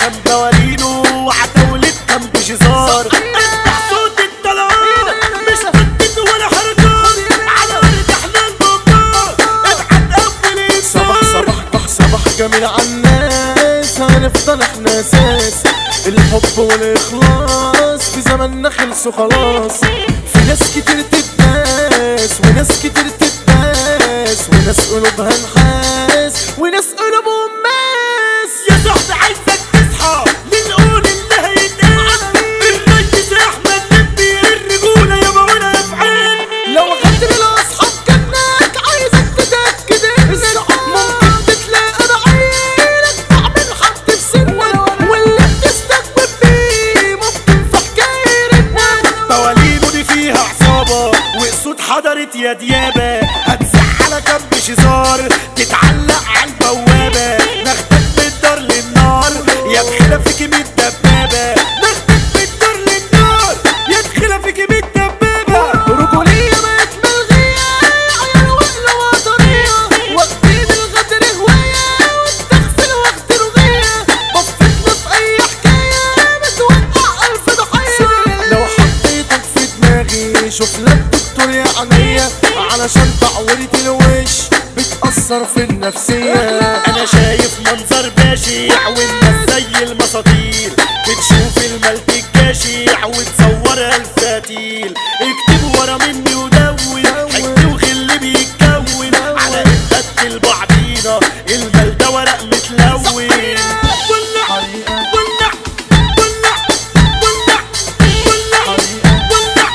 كلام دوالينه وعتاولة كان بشزار افتح صوت الطلعان مش هتدي ولا حركات على ارض احنا البابا ابعت قبل صباح صباح بح صباح جميل عالناس هنفضل احنا اساس الحب والاخلاص في زماننا خلصوا خلاص في ناس كتير تتداس وناس كتير تتداس وناس قلوبها نحاس وناس قلوبهم ماس يا صاحبي عايزك تصحى لنقول اللي هيتقال الريس احمد نبي الرجولة يا مولا افعال لو غدر الاصحاب كناك عايزك تتاكد انك ممكن تتلاقى بعينك تعمل حد في سنك واللي بتستجوب بيه ممكن في حكايه انك موالينه دي فيها عصابة وقصود حضرت يا ديابة هتزعلك كم بشزار تتعلق على البوابة ناخدك من الدار للنار يا دخلة فيك ميت دبابة ناخدك من الدار للنار يا دخلة فيك ميت دبابة رجولية بقت ملغية عيال وقلة وطنية واخدين الغدر هواية والتغفل واخد رغية بصيتنا في أي حكاية بتوقع ألف ضحية لو حطيتك في دماغي شوف لك دكتور يا عينيا علشان تعورة الوش بتأثر في النفسية انا شايف منظر بشع والناس زي المساطيل بتشوف الملك الجشع وتصورها الفتيل اكتب ورا مني ودون حكي وخلي بيتكون على قد بعضينا المال ده ورق متلون ولع ولع ولع ولع ولع ولع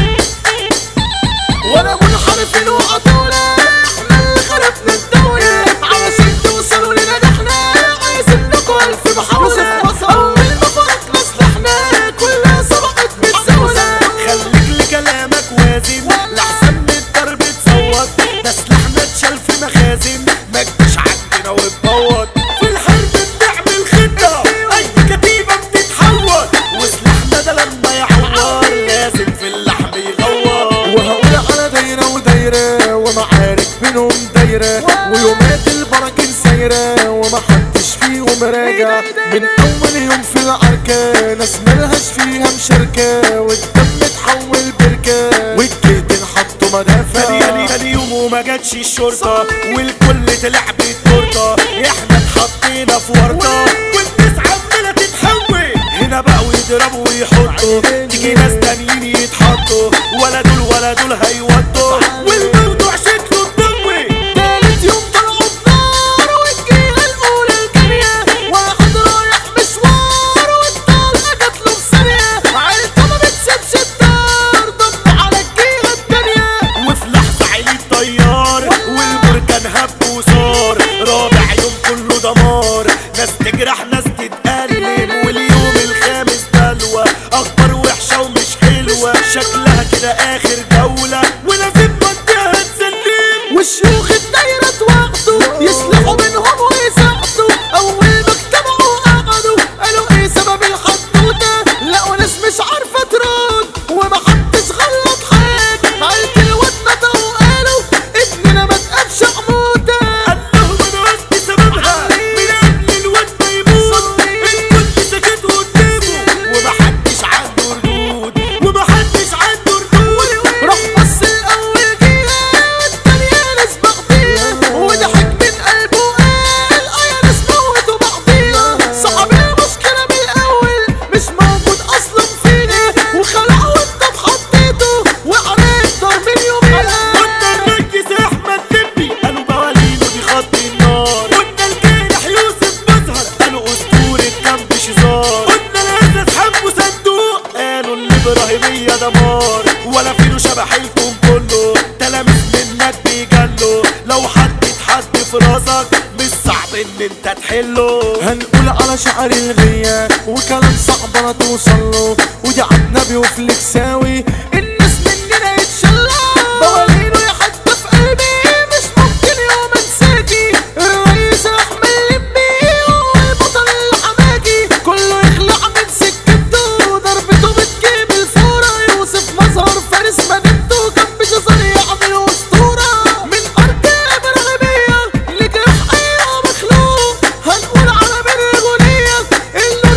وانا منحرفين وقطولة احنا اللي خربنا الدولة علشان توصلوا لنجاحنا عايزين لكم الف محاولة اول ما فرق مصلحنا كلها سبقت متزاولة خليك لكلامك وازن لحسن من الضرب تصوت ده سلاحنا اتشال في مخازن ما تجيش عندنا وتبوظ في الحرب بنعمل خطة اي كتيبة بتتحول وسلاحنا ده لما يعور لازم في اللحم يغور وهقول على دايرة ودايرة ومعارك بينهم دايرة ويومات البراكين سايرة ومحدش فيهم راجع من أول يوم في العركة ناس ملهاش فيها مشاركة والدم اتحول بركة والجهد حطوا مدافع تاني تاني يوم وما جاتش الشرطة والكل طلع بالتورتة احنا اتحطينا في ورطة والناس عمالة تتحول هنا بقوا يضربوا ويحطوا تيجي ناس تانيين يتحطوا ولا دول ولا دول هيودوا والموضوع شكله مدوي تالت يوم طلعوا النار والجهة الأولى الجرية واحد رايح مشوار والطلقة جاتله في ثانية عيلته ما بتسيبش الدار ضم على الجهة التانية وفي لحظة عيلي الطيار والبركان هب وصار رابع يوم كله دمار ناس تجرح ناس تتألم واليوم الخامس بلوى أخبار وحشة ومش حلوة شكلها كده آخر جولة ولازم منطقة تسلم والشيوخ الدايرة اتواخدوا يسلحوا منهم ويساعدوا أول ما اجتمعوا قعدوا قالوا إيه سبب الحدوتة لقوا ناس مش عارفة ترد ومحدش غلط حاجة عيلة الواد ندروا وقالوا ابننا ما تقابش عمودة قال لهم أنا قصدي سببها من قبل الواد ما يموت الكل سكت قدامه ومحدش عنده ردود ومحدش عنده ردود راح بص الأول جيها والتانية ناس بعضيها وضحك من قلبه قال اه يا ناس موتوا بعضيها صعب المشكلة من الأول مش موجود أصلا فينا وخلعوا وانت بحطيته وعرفت دار من يومها قلنا الرجس احمد نبي قالوا موالينه دي خط النار قلنا الجارح يوسف مظهر قالوا اسطورة كامب شزار قلنا الاسد حمو صندوق قالوا الابراهيمية دمار ولا فينه شبح الكون كله تلاميذ منك بيجلوا لو حد اتحط في راسك مش صعب ان انت تحله هنقول على شعر الغية وكلام صعب انا توصل له ودي عدنبي وفلكساوي الناس مننا يتشلى موالينه يا حتة في قلبي مش ممكن يوم انساكي الرئيس احمد لبي هو البطل الحماكي كله يخلع من سكته ضربته بتجيب الفورة يوسف مظهر فارس مدينته كان بشزر يعمل اسطورة من ارض ابراهيمية لجرح اي مخلوق هنقول على بالرجولية اللي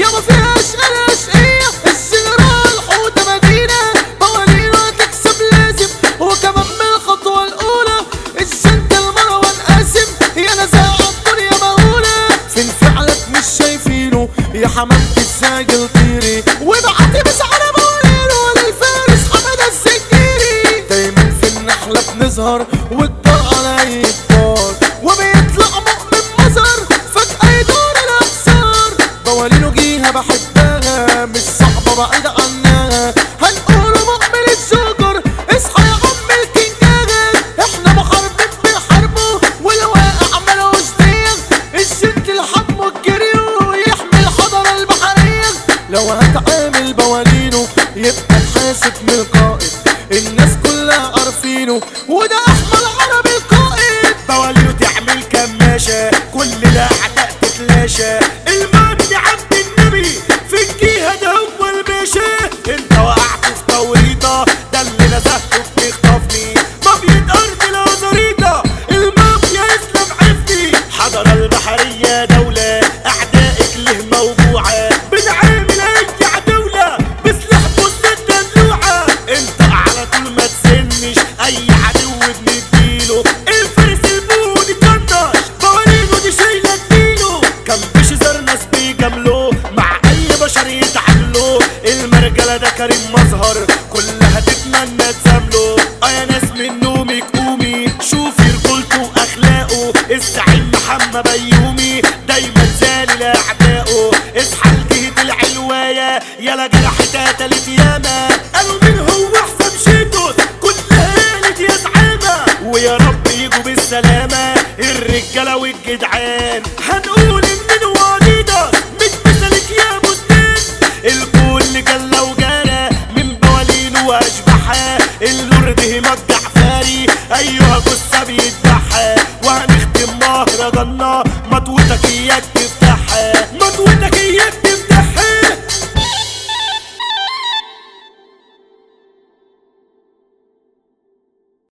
يا ما فيهاش اشقية الجنرال حوت مدينة موالينه هتكسب لازم وكمان من الخطوة الأولى الجنتل مروان قاسم يا نزاع الدنيا مهولة فين فعلك مش شايفينه يا حمامة الزاجل طيري وابعتي مش على موالينه للفارس حمد السجيري دايما في النحلة بنظهر والدار على يكبر وبيطلع مؤمن مظهر فجأة يدور الأبصار موالينه جيها بحبها مش صعبة بعيد عنها هنقوله مؤمن الجوكر اصحى يا عم الكنجاغة احنا محاربين بنحاربه والواقع ملوش ديغ الست الحم والجريو يحمي الحضارة البحرية لو هتعامل بوالينه يبقى تحاسب من القائد الناس كلها عارفينه وده احمد عربي القائد بواليو تعمل كماشة كل الأعداء تتلاشى المجد عبد النبي في الجهة ده هو الباشا انت وقعت في توريطة ده اللي نزهته بتخطفني مافيا أرض الأزاريطة المافيا اسلام عفني حضر البحرية دولة أعدائك له موجوعة بنعامل أي عدولة بسلاح بص الدلوعة انت على طول ما تسنش أي عدو بنديله الفارس البوني طنش موالينه دي شايلة اديله كان بيشزر ناس بيجاملوه مع أي بشر يتعاملوه المرجلة ده كريم مظهر كلها تتمنى تزامله اه يا ناس من نومك قومي شوفي رجولته واخلاقه الزعيم محمد بيومي دايما زاني لاعدائه اصحى لجهة العلواية يلا جرحتها تالت ياما قالوا مين هو احسن شيتوس كلها قالت يا زعامة ويا رب يجوا بالسلامة الرجالة والجدعان هنقول ان واديدس مش مثلك يا بستان الكل جلة وجانا من بوالين واشباحها اللورد همك جعفري ايها جثة بيد